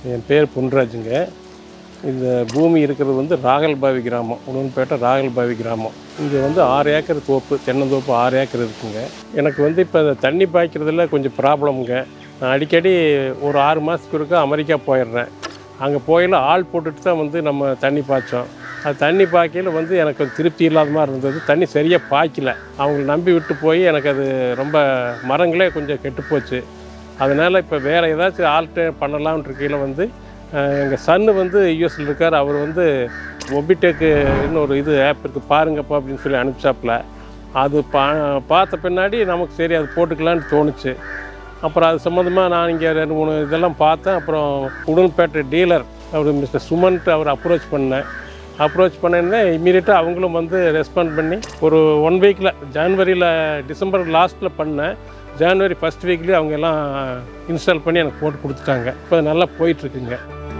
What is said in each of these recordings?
என் பேர் பொன்ராஜுங்க இந்த பூமி இருக்கிறது வந்து ராகல்பாவி கிராமம் உடன்பேட்டை ராகல்பாவி கிராமம் இங்கே வந்து ஆறு ஏக்கர் தோப்பு தென்னந்தோப்பு ஆறு ஏக்கர் இருக்குங்க எனக்கு வந்து இப்போ இந்த தண்ணி பாய்க்கிறதுல கொஞ்சம் ப்ராப்ளம்ங்க நான் அடிக்கடி ஒரு ஆறு மாதத்துக்கு ஒருக்கா அமெரிக்கா போயிடுறேன் அங்கே போயில ஆள் போட்டுட்டு தான் வந்து நம்ம தண்ணி பாய்ச்சோம் அது தண்ணி பாய்க்கையில் வந்து எனக்கு கொஞ்சம் திருப்தி இல்லாத மாதிரி இருந்தது தண்ணி சரியாக பாய்க்கல அவங்கள நம்பி விட்டு போய் எனக்கு அது ரொம்ப மரங்களே கொஞ்சம் கெட்டுப்போச்சு அதனால் இப்போ வேறு ஏதாச்சும் ஆல்டர் பண்ணலாம்னு இருக்கையில் வந்து எங்கள் சன்னு வந்து யூஎஸில் இருக்கார் அவர் வந்து ஒபிடெக்கு இன்னொரு இது ஆப் இருக்குது பாருங்கப்பா அப்படின்னு சொல்லி அனுப்பிச்சாப்புல அது பா பார்த்த பின்னாடி நமக்கு சரி அது போட்டுக்கலான்னு தோணுச்சு அப்புறம் அது சம்மந்தமாக நான் இங்கே ரெண்டு மூணு இதெல்லாம் பார்த்தேன் அப்புறம் உடன்பேட்டை டீலர் அவர் மிஸ்டர் சுமன்ட்டு அவர் அப்ரோச் பண்ணேன் அப்ரோச் பண்ணேன்னா இம்மீடியட்டாக அவங்களும் வந்து ரெஸ்பாண்ட் பண்ணி ஒரு ஒன் வீக்கில் ஜான்வரியில் டிசம்பர் லாஸ்ட்டில் பண்ணேன் ஜான்வரி ஃபஸ்ட் வீக்லேயே அவங்க எல்லாம் இன்ஸ்டால் பண்ணி எனக்கு போட்டு கொடுத்துட்டாங்க இப்போ நல்லா போயிட்டுருக்குங்க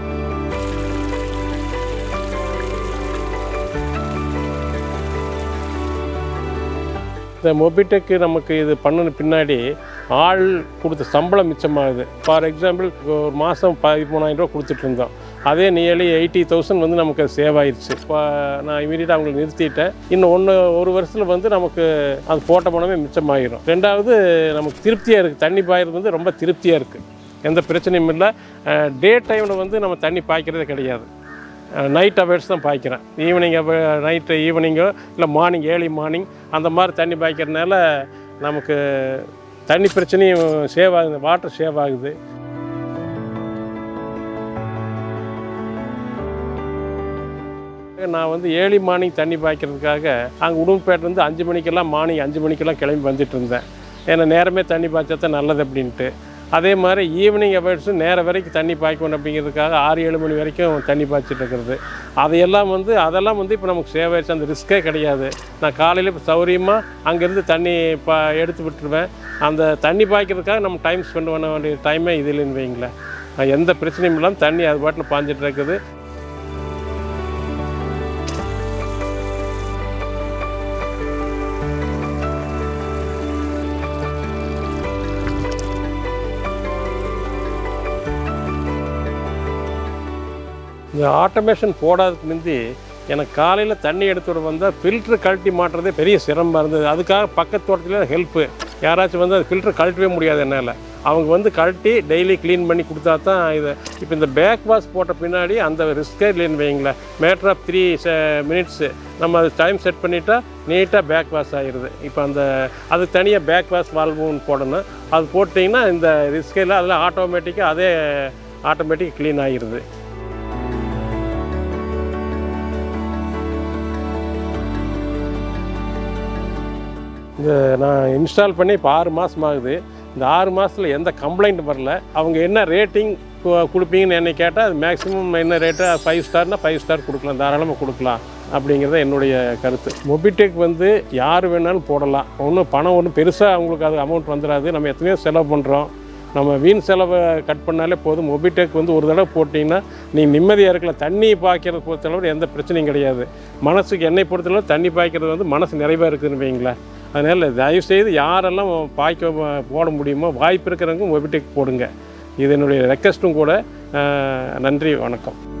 இந்த மொபிடெக்கு நமக்கு இது பண்ணின பின்னாடி ஆள் கொடுத்த சம்பளம் மிச்சமாகுது ஃபார் எக்ஸாம்பிள் ஒரு மாதம் பதிமூணாயிரம் ரூபா கொடுத்துட்டு இருந்தோம் அதே நியர்லி எயிட்டி தௌசண்ட் வந்து நமக்கு அது சேவ் ஆயிடுச்சு இப்போ நான் இமீடியட்டாக அவங்களை நிறுத்திட்டேன் இன்னும் ஒன்று ஒரு வருஷத்தில் வந்து நமக்கு அது போட்ட பணமே மிச்சமாயிரும் ரெண்டாவது நமக்கு திருப்தியாக இருக்குது தண்ணி பாயிறது வந்து ரொம்ப திருப்தியாக இருக்குது எந்த பிரச்சனையும் இல்லை டே டைமில் வந்து நம்ம தண்ணி பாய்க்கிறதே கிடையாது நைட் அவர்ஸ் தான் பாய்க்கிறேன் ஈவினிங் நைட்டு ஈவினிங்கோ இல்லை மார்னிங் ஏர்லி மார்னிங் அந்த மாதிரி தண்ணி பாய்க்கிறதுனால நமக்கு தண்ணி பிரச்சனையும் சேவ் ஆகுது வாட்டர் சேவ் ஆகுது நான் வந்து ஏர்லி மார்னிங் தண்ணி பாய்க்கிறதுக்காக அங்கே உடும்பேட்டிலேருந்து அஞ்சு மணிக்கெல்லாம் மார்னிங் அஞ்சு மணிக்கெல்லாம் கிளம்பி வந்துட்டு இருந்தேன் ஏன்னா நேரமே தண்ணி பாய்ச்சா தான் நல்லது அப்படின்ட்டு அதே மாதிரி ஈவினிங் அவர்ஸும் நேரம் வரைக்கும் தண்ணி பாய்க்கணும் அப்படிங்கிறதுக்காக ஆறு ஏழு மணி வரைக்கும் தண்ணி பாய்ச்சிட்டு இருக்கிறது அதையெல்லாம் வந்து அதெல்லாம் வந்து இப்போ நமக்கு சேவ் ஆயிடுச்சு அந்த ரிஸ்க்கே கிடையாது நான் காலையில் இப்போ சௌரியமாக அங்கேருந்து தண்ணி பா எடுத்து விட்டுருவேன் அந்த தண்ணி பாய்க்கிறதுக்காக நம்ம டைம் ஸ்பெண்ட் பண்ண வேண்டிய டைமே இது இல்லைன்னு வைங்களேன் அஹ் எந்த பிரச்சனையும் இல்லாமல் தண்ணி அது பாட்டில் பாஞ்சிட்டு இருக்குது இந்த ஆட்டோமேஷன் போடாததுக்கு முந்தி எனக்கு காலையில் தண்ணி எடுத்துகிட்டு வந்தால் ஃபில்ட்ரு கழட்டி மாட்டுறதே பெரிய சிரமமாக இருந்தது அதுக்காக பக்கத்து தோட்டத்தில் ஹெல்ப்பு யாராச்சும் வந்து அது ஃபில்ட்ரு கழட்டவே முடியாது என்னால் அவங்க வந்து கழட்டி டெய்லி க்ளீன் பண்ணி கொடுத்தா தான் இது இப்போ இந்த பேக் வாஷ் போட்ட பின்னாடி அந்த ரிஸ்க்கே இல்லைன்னு வைங்களேன் மேட்ரு ஆஃப் த்ரீ மினிட்ஸு நம்ம அது டைம் செட் பண்ணிட்டா நீட்டாக பேக் வாஷ் ஆகிடுது இப்போ அந்த அதுக்கு தனியாக பேக் வாஷ் வால்வுன்னு போடணும் அது போட்டிங்கன்னா இந்த ரிஸ்கே இல்லை அதில் ஆட்டோமேட்டிக்காக அதே ஆட்டோமேட்டிக் க்ளீன் ஆகிடுது இந்த நான் இன்ஸ்டால் பண்ணி இப்போ ஆறு மாதம் ஆகுது இந்த ஆறு மாதத்தில் எந்த கம்ப்ளைண்ட் வரல அவங்க என்ன ரேட்டிங் கொடுப்பீங்கன்னு என்னை கேட்டால் அது மேக்ஸிமம் என்ன ரேட்டு ஃபைவ் ஸ்டார்னால் ஃபைவ் ஸ்டார் கொடுக்கலாம் தாராளமாக கொடுக்கலாம் அப்படிங்கிறது என்னுடைய கருத்து மொபிடெக் வந்து யார் வேணாலும் போடலாம் ஒன்றும் பணம் ஒன்றும் பெருசாக அவங்களுக்கு அது அமௌண்ட் வந்துடாது நம்ம எத்தனையோ செலவு பண்ணுறோம் நம்ம வீண் செலவை கட் பண்ணாலே போதும் மொபிடெக் வந்து ஒரு தடவை போட்டிங்கன்னா நீ நிம்மதியாக இருக்கலாம் தண்ணி பாய்க்கிறது பொறுத்தளவு எந்த பிரச்சனையும் கிடையாது மனசுக்கு என்னை பொறுத்தளவு தண்ணி பாய்க்கிறது வந்து மனசு நிறைவாக இருக்குதுன்னு வைங்களேன் அதனால் தயவுசெய்து யாரெல்லாம் பாய்க்க போட முடியுமோ வாய்ப்பு இருக்கிறவங்க மொபிடெக் போடுங்க இது என்னுடைய ரெக்வஸ்ட்டும் கூட அஹ், நன்றி வணக்கம்